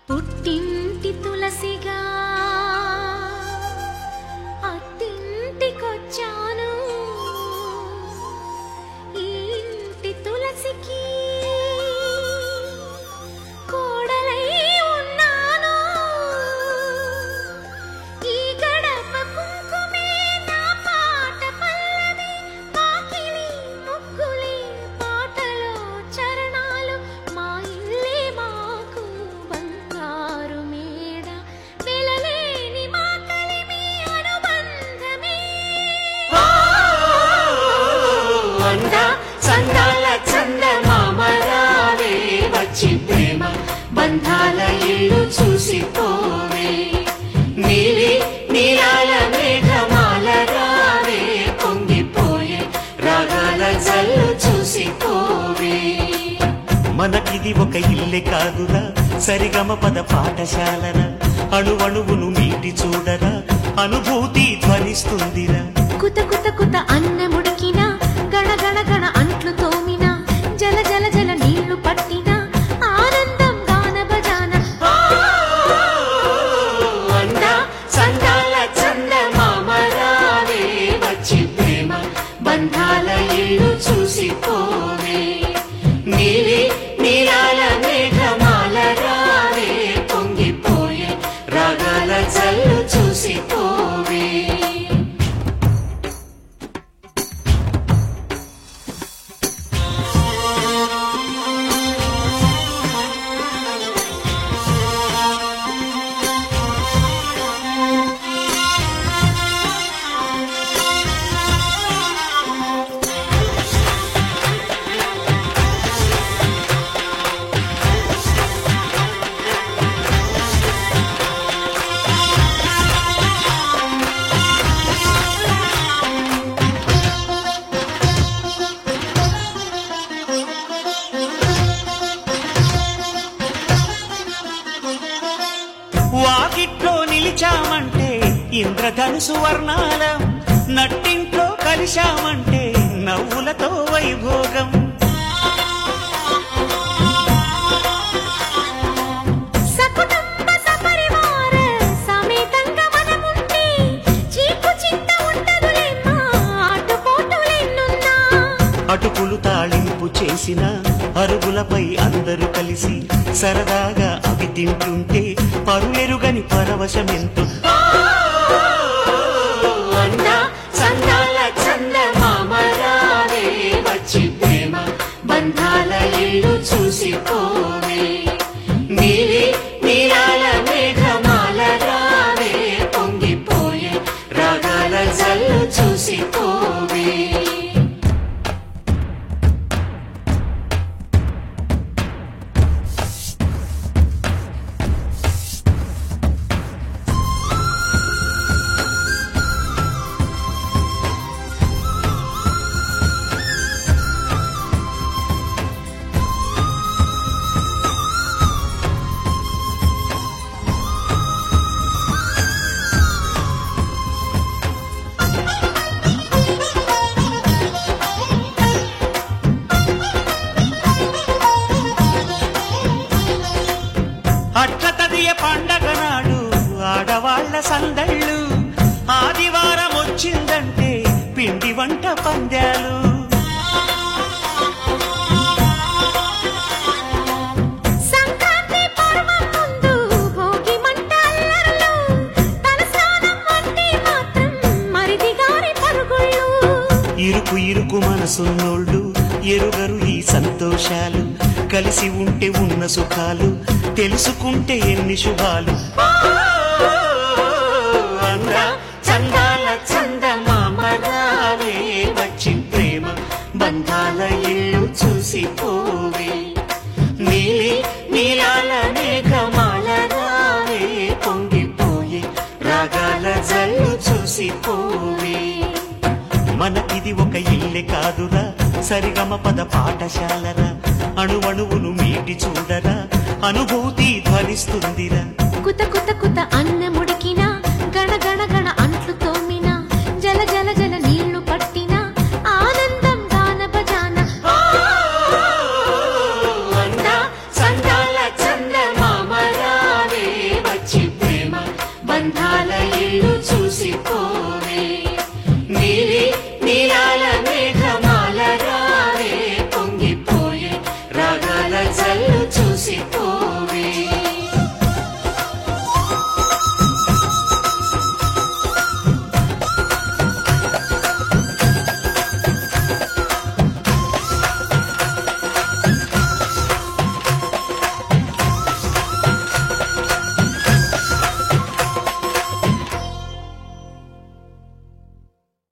పుట్టింటి తులసిగా అత్తింటికొచ్చాను ఈ ఇంటి తులసికి కోడలై ఉన్నాను ఈ గడప కుంకుమే నా పాట పల్లవి పాకిలి ముగ్గులే పాటలో చరణాలు మా ఇల్లే మాకు బంగారు మేడ వెలలేని మా కలిమి అనుబంధమే వంద చందాల చంద మామరావే వచ్చి ప్రేమ బంధాల ఇల్లు చూసిపోవే నీలి నీలాల మేఘమాల రావే పొంగిపోయే రాగాల జల్లు చూసిపోవే మనకిది ఒక ఇల్లే కాదురా సరిగమ పద పాఠశాలన అణువణువును మీటి చూడరా అనుభూతి ధ్వనిస్తుందిరా కుత కుత కుత అన్నముడికిన గణ గణ గణ అంట్లు తోమిన జల జల జల నీళ్లు పట్టిన ఆనందం గాన బజాన వంద చందాల చంద మామరావే వచ్చి ప్రేమ బంధాల ఇల్లు చూసిపోవే నీలి నీలాల మేఘమాల రావే పొంగిపోయే రాగాల జల్లు చూసిపోవే వాకిట్లో నిలిచామంటే ఇంద్రధనుసు వర్ణాలం నట్టింట్లో కలిశామంటే నవ్వులతో వైభోగం సకుటుంబ సపరివార సమేతంగా మనముంటే చీకు చింత ఉండదులేమ్మా ఆటుపోటులెన్నున్నా అటుకులు తాళింపు చేసిన అరుగులపై అందరూ కలిసి సరదాగా అవి తింటుంటే పరులెరుగని పరవశమెంతో వంద చందాల చంద మామరావే వచ్చి ప్రేమ బంధాల ఇల్లు చూసిపోవే నీలి నీలాల మేఘమాల రావే పొంగిపోయే రాగాల జల్లు చూసిపోవే అట్ల తదియ పండగ నాడు ఆడవాళ్ల సందళ్ళు ఆదివారం వచ్చిందంటే పిండి వంట పందాలు సంక్రాంతి పర్వం ముందు భోగి మంట అల్లర్లు తలస్నానం అంటే మాత్రం మరిది గారి పరుగుళ్ళు ఇరుకు ఇరుకు మనసున్నోళ్ళు ఎరుగరు ఈ సంతోషాలు కలిసి ఉంటే ఉన్న సుఖాలు తెలుసుకుంటే ఎన్ని శుభాలు వంద చందాల చంద మామరావే వచ్చి ప్రేమ బంధాల ఇల్లు చూసిపోవే నీలి నీలాల మేఘమాల రావే పొంగిపోయే రాగాల జల్లు చూసిపోవే మనకిది ఒక ఇల్లే కాదురా సరిగమ పద పాఠశాలరా అణువణువును మీటి చూడరా అనుభూతి ధ్వనిస్తుందిరా కుత కుత కుత అన్నము